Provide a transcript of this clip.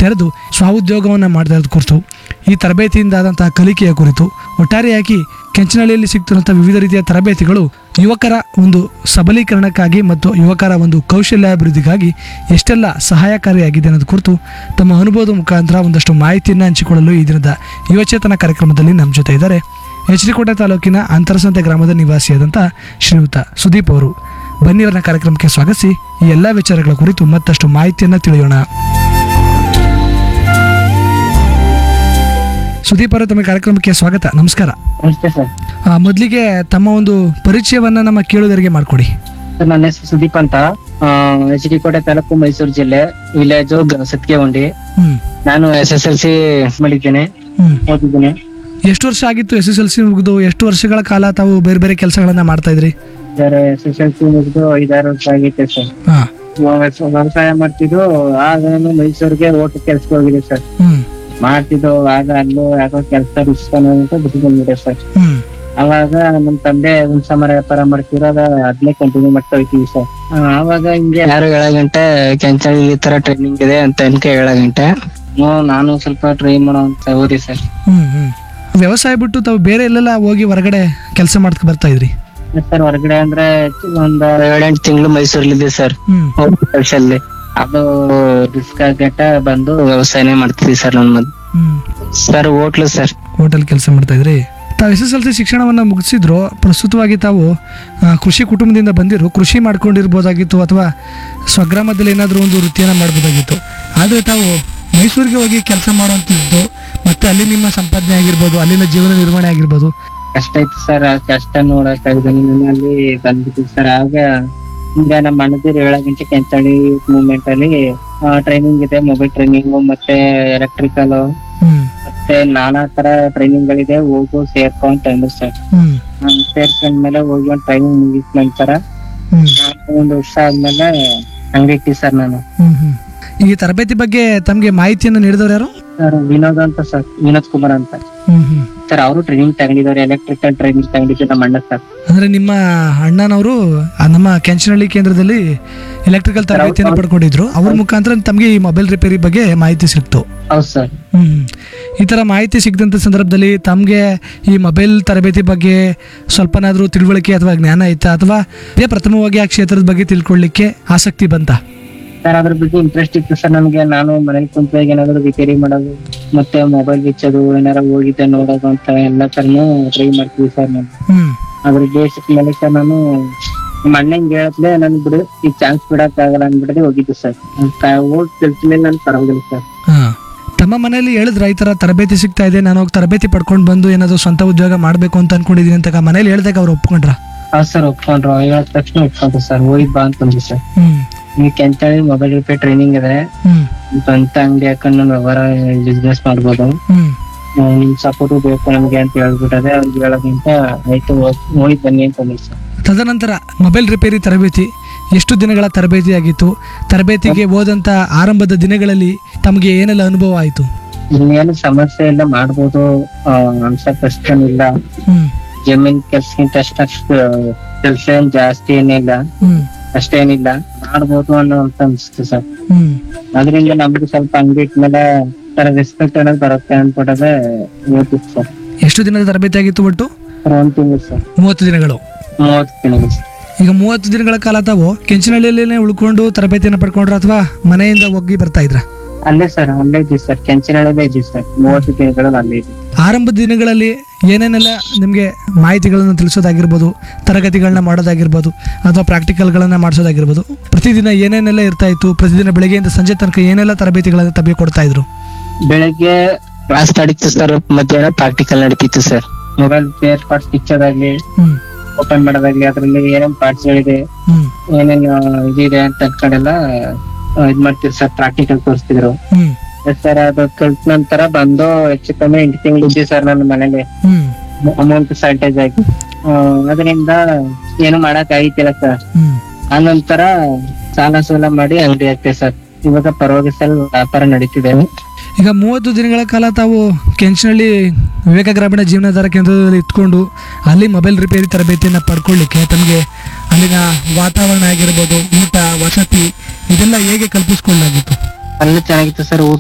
ತೆರೆದು ಸ್ವಉದ್ಯೋಗವನ್ನು ಮಾಡಿದ ಕುರಿತು ಈ ತರಬೇತಿಯಿಂದ ಆದಂತಹ ಕಲಿಕೆಯ ಕುರಿತು ಒಟ್ಟಾರೆಯಾಗಿ ಕೆಂಚನಹಳ್ಳಿಯಲ್ಲಿ ಸಿಗ್ತಿರುವಂಥ ವಿವಿಧ ರೀತಿಯ ತರಬೇತಿಗಳು ಯುವಕರ ಒಂದು ಸಬಲೀಕರಣಕ್ಕಾಗಿ ಮತ್ತು ಯುವಕರ ಒಂದು ಕೌಶಲ್ಯಾಭಿವೃದ್ಧಿಗಾಗಿ ಎಷ್ಟೆಲ್ಲ ಸಹಾಯಕಾರಿಯಾಗಿದೆ ಅನ್ನೋದು ಕುರಿತು ತಮ್ಮ ಅನುಭವದ ಮುಖಾಂತರ ಒಂದಷ್ಟು ಮಾಹಿತಿಯನ್ನು ಹಂಚಿಕೊಳ್ಳಲು ಈ ದಿನದ ಯುವಚೇತನ ಕಾರ್ಯಕ್ರಮದಲ್ಲಿ ನಮ್ಮ ಜೊತೆ ಇದ್ದಾರೆ ಎಚ್ ಡಿ ಕೋಟೆ ತಾಲೂಕಿನ ಅಂತರಸಂತೆ ಗ್ರಾಮದ ನಿವಾಸಿಯಾದಂಥ ಶ್ರೀಯುತ ಸುದೀಪ್ ಅವರು ಬನ್ನಿ ಅವರನ್ನ ಕಾರ್ಯಕ್ರಮಕ್ಕೆ ಸ್ವಾಗತಿಸಿ ಈ ಎಲ್ಲ ವಿಚಾರಗಳ ಕುರಿತು ಮತ್ತಷ್ಟು ಮಾಹಿತಿಯನ್ನು ತಿಳಿಯೋಣ ಸುದೀಪ್ ಅವರೇ ತಮ್ಮ ಕಾರ್ಯಕ್ರಮಕ್ಕೆ ಸ್ವಾಗತ ನಮಸ್ಕಾರ ನಮಸ್ತೆ ಸರ್ ಆ, ಮೊದಲಿಗೆ ತಮ್ಮ ಒಂದು ಪರಿಚಯವನ್ನ ನಮ್ಮ ಕೇಳುಗರಿಗೆ ಮಾಡಿಕೊಡಿ ಸರ್ ನನ್ನ ಹೆಸರು ಸುದೀಪ್ ಅಂತ ಎಚ್ ಡಿ ಕೋಟೆ ತಾಲೂಕು ಮೈಸೂರು ಜಿಲ್ಲೆ ವಿಲೇಜ್ ಸತ್ಯವಂಡಿ ಹ್ಮ್ ನಾನು ಎಸ್ ಎಸ್ ಎಲ್ ಸಿ ಮಾಡಿದ್ದೇನೆ ಹ್ಮ್ ಓದಿದ್ದೇನೆ ಎಷ್ಟು ವರ್ಷ ಆಗಿತ್ತು ಎಸ್ ಎಸ್ ಎಲ್ ಸಿ ಮುಗಿದು ಎಷ್ಟು ವರ್ಷಗಳ ಕಾಲ ತಾವು ಬೇರೆ ಬೇರೆ ಕೆಲಸಗಳನ್ನ ಮಾಡ್ತಾ ಇದ್ರಿ sir S S L C ಮುಗಿದು ಐದಾರು ವರ್ಷ ಆಗೈತೆ ಸರ್ ಹಾ ವ್ಯವಸ- ವ್ಯವಸಾಯ ಮಾಡ್ತಿದ್ದು ಆಗ ನಾನು ಮೈಸೂರಿಗೆ ಓಟ ಕೆಲ್ಸಕ್ಕೆ ಹೋಗಿದೆ ಸರ್ ಹ್ಮ್ ಮಾಡ್ತಿದ್ದು ಆಗ ಅಲ್ಲೂ ಯಾಕೋ ಕೆಲಸ ರುಚಿಸ್ತಾನೆ ಅಂತ ಬಿಟ್ಟು ಬಂದ್ಬಿಟ್ಟೆ ಸರ್ ಹ್ಮ್ ಅವಾಗ ನಮ್ ತಂದೆ ಹುಣ್ಸಮರ ವ್ಯಾಪಾರ ಮಾಡ್ತಿರೋ ಅದ ಅದ್ನೇ ಕಂಟಿನ್ಯೂ ಮಾಡ್ತಾ ಹೋಗ್ತೀವಿ ಸರ್ ಆ, ಅವಾಗ ಹಿಂಗೆ ಯಾರು ಏಳ ಗಂಟೆ ಕೆಂಚಳಿ ಈ ತರ ಟ್ರೈನಿಂಗ್ ಇದೆ ಅಂತ ಅನ್ಕೆ ಏಳ ಗಂಟೆ ಹ್ಮ್ ನಾನು ಸ್ವಲ್ಪ ಟ್ರೈ ಮಾಡೋ ಅಂತ ಹೋದೆ ಸರ್ ಹ್ಮ್ ಹ್ಮ್ ವ್ಯವಸಾಯ ಬಿಟ್ಟು ತಾವು ಬೇರೆ ಎಲ್ಲೆಲ್ಲ ಹೋಗಿ ಹೊರಗಡೆ ಕೆಲಸ ಮಾಡ್ಕೊ ಬರ್ತಾ ಇದ್ರಿ ಸರ್ ಹೊರಗಡೆ ಅಂದ್ರೆ ಒಂದ್ ಏಳೆಂಟು ತಿಂಗಳು ಮೈಸೂರಲ್ಲಿದೆ ಸರ್ ಹ್ಮ್ ಕೆಲಸಲ್ಲಿ ಅದು ರಿಸ್ಕ್ ಆಗಟ್ಟ ಬಂದು ವ್ಯವಸಾಯನೇ ಮಾಡ್ತಿದ್ವಿ ಸರ್ ನನ್ ಮದ್ ಹ್ಮ್ ಸರ್ ಹೋಟ್ಲು ಸರ್ ಹೋಟೆಲ್ ಕೆಲಸ ಮಾಡ್ತಾ ಇದ್ರಿ ತಾವು ಎಸ್ ಎಸ್ ಎಲ್ ಸಿ ಶಿಕ್ಷಣವನ್ನು ಮುಗಿಸಿದ್ರು ಪ್ರಸ್ತುತವಾಗಿ ತಾವು ಆ, ಕೃಷಿ ಕುಟುಂಬದಿಂದ ಬಂದಿರು ಕೃಷಿ ಮಾಡ್ಕೊಂಡಿರ್ಬೋದಾಗಿತ್ತು ಅಥವಾ ಸ್ವಗ್ರಾಮದಲ್ಲಿ ಏನಾದರೂ ಒಂದು ವೃತ್ತಿಯನ್ನು ಮಾಡ್ಬೋದಾಗಿತ್ತು ಆದರೆ ತಾವು ಮೈಸೂರಿಗೆ ಹೋಗಿ ಕೆಲಸ ಮಾಡುವಂಥದ್ದು ಮತ್ತೆ ಅಲ್ಲಿ ನಿಮ್ಮ ಸಂಪಾದನೆ ಆಗಿರ್ಬೋದು ಅಲ್ಲಿನ ಜೀವನ ನಿರ್ವಹಣೆ ಆಗಿರ್ಬೋದು ಕಷ್ಟ ಇತ್ತು ಸರ್ ಆ ಕಷ್ಟ ನೋಡಕ್ ಆಗದೆ ಅಲ್ಲಿ ಬಂದ್ಬಿಟ್ಟಿವಿ ಸರ್ ಆಗ ಈಗ ನಮ್ಮ ಅಣ್ಣದಿರು ಏಳ ಗಂಟೆ ಕೆಂಚಳಿ ಮೂವ್ಮೆಂಟ್ ಅಲ್ಲಿ ಟ್ರೈನಿಂಗ್ ಇದೆ ಮೊಬೈಲ್ ಟ್ರೈನಿಂಗ್ ಮತ್ತೆ ಎಲೆಕ್ಟ್ರಿಕಲ್ ಹ್ಮ್ ಮತ್ತೆ ನಾನಾ ತರ ಟ್ರೈನಿಂಗ್ ಗಳಿದೆ ಹೋಗು ಸೇರ್ಕೊಂಡ್ ಅಂದ್ರು ಸರ್ ಹ್ಮ್ ನಾನು ಸೇರ್ಕೊಂಡ್ಮೇಲೆ ಹೋಗಿ ಒಂದ್ ಟ್ರೈನಿಂಗ್ ಮುಗಿದ ನಂತರ ಹ್ಮ್ ಒಂದು ವರ್ಷ ಆದ್ಮೇಲೆ ಅಂಗಡಿ ಇಟ್ಟಿ ಸರ್ ನಾನು ಹ್ಮ್ ಹ್ಮ್ ಈ ತರಬೇತಿ ಬಗ್ಗೆ ತಮಗೆ ಮಾಹಿತಿಯನ್ನು ನೀಡಿದವರು ಯಾರು ಸರ್ ವಿನೋದ್ ಅಂತ ಸರ್ ವಿನೋದ್ ಕುಮಾರ್ ಅಂತ ಹ್ಮ್ ಹ್ಮ್ ಸರ್ ಅವರು ಟ್ರೈನಿಂಗ್ ತಗೊಂಡಿದ್ದಾರೆ ಎಲೆಕ್ಟ್ರಿಕಲ್ ಟ್ರೈನಿಂಗ್ ತಗೊಂಡಿದ್ದು ನಮ್ಮ ಅಣ್ಣ ಸರ್ ಅಂದ್ರೆ ನಿಮ್ಮ ಅಣ್ಣನವರು ಆ ನಮ್ಮ ಕೆಂಚನಹಳ್ಳಿ ಕೇಂದ್ರದಲ್ಲಿ ಎಲೆಕ್ಟ್ರಿಕಲ್ ತರಬೇತಿಯನ್ನು ಪಡ್ಕೊಂಡಿದ್ರು ಅವ್ರ ಮುಖಾಂತರ ತಮಗೆ ಈ ಮೊಬೈಲ್ ರಿಪೇರಿ ಬಗ್ಗೆ ಮಾಹಿತಿ ಸಿಕ್ತು ಹೌದು ಸರ್ ಹ್ಮ್ ಈ ಥರ ಮಾಹಿತಿ ಸಿಕ್ಕಿದಂಥ ಸಂದರ್ಭದಲ್ಲಿ ತಮಗೆ ಈ ಮೊಬೈಲ್ ತರಬೇತಿ ಬಗ್ಗೆ ಸ್ವಲ್ಪನಾದರೂ ತಿಳುವಳಿಕೆ ಅಥವಾ ಜ್ಞಾನ ಇತ್ತಾ ಅಥವಾ ಇದೇ ಪ್ರಥಮವಾಗಿ ಆ ಕ್ಷೇತ್ರದ ಬಗ್ಗೆ ತಿಳ್ಕೊಳ್ಳಿಕ್ಕೆ ಆಸಕ್ತಿ ಬಂತಾ ಸರ್ ಅದ್ರ ಬಗ್ಗೆ ಇಂಟ್ರೆಸ್ಟ್ ಇತ್ತು ಸರ್ ನಮ್ಗೆ ನಾನು ಮನೇಲಿ ಕುಂತಾಗ ಏನಾದ್ರು ರಿಪೇರಿ ಮಾಡೋದು ಮತ್ತೆ ಮೊಬೈಲ್ ಬಿಚ್ಚೋದು ಏನಾರ ಹೋಗಿದ್ದೆ ನೋಡೋದು ಅಂತ ಎಲ್ಲ ತರನು ಟ್ರೈ ಮಾಡ್ತೀವಿ ಸರ್ ನಾನು ಹ್ಮ್ ಅದ್ರ ಬೇಸಿಕ್ ಮೇಲೆ ಸರ್ ನಾನು ನಮ್ಮ ಅಣ್ಣಂಗೆ ಹೇಳತ್ಲೆ ನನ್ ಬಿಡು ಈ ಚಾನ್ಸ್ ಬಿಡಕ್ ಆಗಲ್ಲ ಅನ್ಬಿಡದೆ ಹೋಗಿದ್ದು ಸರ್ ಹೋಗಿ ಕೆಲ್ಸ ಮೇಲೆ ನಾನು ಪರವಾಗಿಲ್ಲ ಸರ್ ಹಾ ತಮ್ಮ ಮನೆಯಲ್ಲಿ ಹೇಳಿದ್ರ ಈ ಥರ ತರಬೇತಿ ಸಿಗ್ತಾ ಇದೆ ನಾನು ಹೋಗಿ ತರಬೇತಿ ಪಡ್ಕೊಂಡು ಬಂದು ಏನಾದರೂ ಸ್ವಂತ ಉದ್ಯೋಗ ಮಾಡಬೇಕು ಅಂತ ಅನ್ಕೊಂಡಿದ್ದೀನಿ ಅಂತ ಮನೇಲಿ ಹೇಳಿದಾಗ ಅವ್ರು ಒಪ್ಕೊಂಡ್ರ ಹೌದ್ ಸರ್ ಒಪ್ಕೊಂಡ್ರು ಹೇಳಿದ ತಕ್ಷಣ ಒಪ್ಕೊಂಡ್ರು ಸರ್ ಹೋಗಿದ್ ಬಾ ಅಂತಂದ್ರು ಸರ್ ಹ್ಮ್ ಈ ಕೆಂಚಳಿ ಮೊಬೈಲ್ ರಿಪೇರ್ ಟ್ರೈನಿಂಗ್ ಇದೆ ಹ್ಮ್ ಸ್ವಂತ ಅಂಗಡಿ ಹಾಕೊಂಡು ನಾನು ವ್ಯವಹಾರ ಬಿಸ್ನೆಸ್ ಮಾಡ್ಬೋದು ಹ್ಮ್ ಹ್ಮ್, ನಿಮ್ ಸಪೋರ್ಟ್ ಬೇಕು ನಮ್ಗೆ ಅಂತ ಹೇಳ್ಬಿಟ್ಟದೆ ಅವ್ರಿಗೆ ಹೇಳೋದಂತ ಆಯ್ತು ಹೋಗಿ ಬನ್ನಿ ಅಂತ ಅಂದ್ರು ಸರ್ ತದನಂತರ ಮೊಬೈಲ್ ರಿಪೇರಿ ತರಬೇತಿ ಎಷ್ಟು ದಿನಗಳ ತರಬೇತಿ ಆಗಿತ್ತು ತರಬೇತಿಗೆ ಹೋದಂಥ ಆರಂಭದ ದಿನಗಳಲ್ಲಿ ತಮಗೆ ಏನೆಲ್ಲ ಅನುಭವ ಆಯಿತು ಇನ್ನೇನು ಸಮಸ್ಯೆ ಇಲ್ಲ ಮಾಡ್ಬೋದು ಆ, ಅನ್ಸಕ್ ಅಷ್ಟೇನಿಲ್ಲ ಹ್ಮ್ ಜಮೀನ್ ಕೆಲ್ಸಕ್ಕಿಂತ ಅಷ್ಟು ಕೆಲ್ಸ ಏನ್ ಜಾಸ್ತಿ ಏನಿಲ್ಲ ಹ್ಮ್ ಅಷ್ಟೇನಿಲ್ಲ ಮಾಡ್ಬೋದು ಅನ್ನೋ ಅಂತ ಅನ್ಸುತ್ತೆ ಸರ್ ಹ್ಮ್ ಅದರಿಂದ ನಮ್ಗೆ ಸ್ವಲ್ಪ ಅಂಗಡಿ ಇಟ್ಮೇಲೆ ತರ ರೆಸ್ಪೆಕ್ಟ್ ಅನ್ನೋದು ಬರುತ್ತೆ ಅನ್ಬಿಟ್ಟದೆ ಓದಿತ್ತು ಸರ್ ಎಷ್ಟು ದಿನದ ತರಬೇತಿ ಆಗಿತ್ತು ಒಟ್ಟು ಸರ್ ಒಂದ್ ತಿಂಗಳು ಸರ್ ಮೂವತ್ತು ದಿನಗಳು ಮೂವತ್ತು ತಿಂಗಳು ಸರ್ ಈಗ ಮೂವತ್ತು ದಿನಗಳ ಕಾಲ ತಾವು ಕೆಂಚನಹಳ್ಳಿಯಲ್ಲೇ ಉಳ್ಕೊಂಡು ತರಬೇತಿಯನ್ನು ಪಡ್ಕೊಂಡ್ರ ಅಥವಾ ಮನೆಯಿಂದ ಹೋಗಿ ಬರ್ತಾ ಇದ್ರ ಅಲ್ಲೇ ಸರ್ ಅಲ್ಲೇ ಇದ್ದೀವಿ ಸರ್ ಕೆಂಚಿನಲ್ಲೇ ಇದ್ದೀವಿ ಸರ್ ಮೂವತ್ತು ದಿನಗಳಲ್ಲಿ ಅಲ್ಲೇ ಇದ್ದೀವಿ ಆರಂಭದ ದಿನಗಳಲ್ಲಿ ಏನೇನೆಲ್ಲ ನಿಮಗೆ ಮಾಹಿತಿಗಳನ್ನು ತಿಳಿಸೋದಾಗಿರ್ಬೋದು ತರಗತಿಗಳನ್ನ ಮಾಡೋದಾಗಿರ್ಬೋದು ಅಥವಾ ಪ್ರಾಕ್ಟಿಕಲ್ಗಳನ್ನ ಮಾಡಿಸೋದಾಗಿರ್ಬೋದು ಪ್ರತಿದಿನ ಏನೇನೆಲ್ಲ ಇರ್ತಾ ಇತ್ತು ಪ್ರತಿದಿನ ಬೆಳಗ್ಗೆಯಿಂದ ಸಂಜೆ ತನಕ ಏನೆಲ್ಲ ತರಬೇತಿಗಳನ್ನು ತಮಗೆ ಕೊಡ್ತಾ ಇದ್ರು ಬೆಳಗ್ಗೆ ಕ್ಲಾಸ್ ನಡೀತು ಸರ್ ಮಧ್ಯಾಹ್ನ ಪ್ರಾಕ್ಟಿಕಲ್ ನಡೀತಿತ್ತು ಸರ್ ಮೊಬೈಲ್ ಸ್ಪೇರ್ ಪಾರ್ಟ್ಸ್ ಪಿಕ್ಚರ್ದಾಗ್ಲಿ ಹ್ಮ್ ಓಪನ್ ಮಾಡೋದಾಗ್ಲಿ ಅದ್ರಲ್ಲಿ ಏನೇನ್ ಪಾರ್ಟ್ಸ್ ಗಳಿದೆ ಹ್ಮ್ ಏನೇನ್ ಇದಿದೆ ಅಂತ ಅನ್ಕೊಂಡೆಲ್ಲ ಆ, ಇದ್ ಮಾಡ್ತಿದ್ರು ಸರ್ ಪ್ರಾಕ್ಟಿಕಲ್ ತೋರಿಸ್ತಿದ್ರು ಹ್ಮ್ ಸರ್ ಅದು ಕಲ್ತ ನಂತರ ಬಂದು ಹೆಚ್ಚು ಕಮ್ಮಿ ಎಂಟು ತಿಂಗಳು ಇದ್ದೆ ಸರ್ ನನ್ನ ಮನೇಲಿ ಹ್ಮ್ ಅಮೌಂಟ್ ಶಾರ್ಟೇಜ್ ಆಗಿ ಆ, ಅದರಿಂದ ಏನು ಮಾಡಕ್ ಆಗಿತ್ತಿಲ್ಲ ಸರ್ ಹ್ಮ್ ಆ ನಂತರ ಸಾಲ ಸೋಲ ಮಾಡಿ ಅಂಗಡಿ ಹಾಕ್ತೆ ಸರ್ ಇವಾಗ ಪರವಾಗಿ ಸರ್ ವ್ಯಾಪಾರ ನಡೀತಿದೆ ಈಗ ಮೂವತ್ತು ದಿನಗಳ ಕಾಲ ತಾವು ಕೆಂಚನಹಳ್ಳಿ ವಿವೇಕ ಗ್ರಾಮೀಣ ಜೀವನಾಧಾರ ಕೇಂದ್ರದಲ್ಲಿ ಇಟ್ಕೊಂಡು ಅಲ್ಲಿ ಮೊಬೈಲ್ ರಿಪೇರಿ ತರಬೇತಿಯನ್ನು ಪಡ್ಕೊಳ್ಳಿಕ್ಕೆ ತಮಗೆ ಅಲ್ಲಿನ ವಾತಾವರಣ ಆಗಿರ್ಬೋದು ಊಟ ವಸತಿ ಇದೆಲ್ಲ ಹೇಗೆ ಕಲ್ಪಿಸ್ಕೊಳ್ಳಲಾಗಿತ್ತು ಅಲ್ಲೂ ಚೆನ್ನಾಗಿತ್ತು ಸರ್ ಊಟ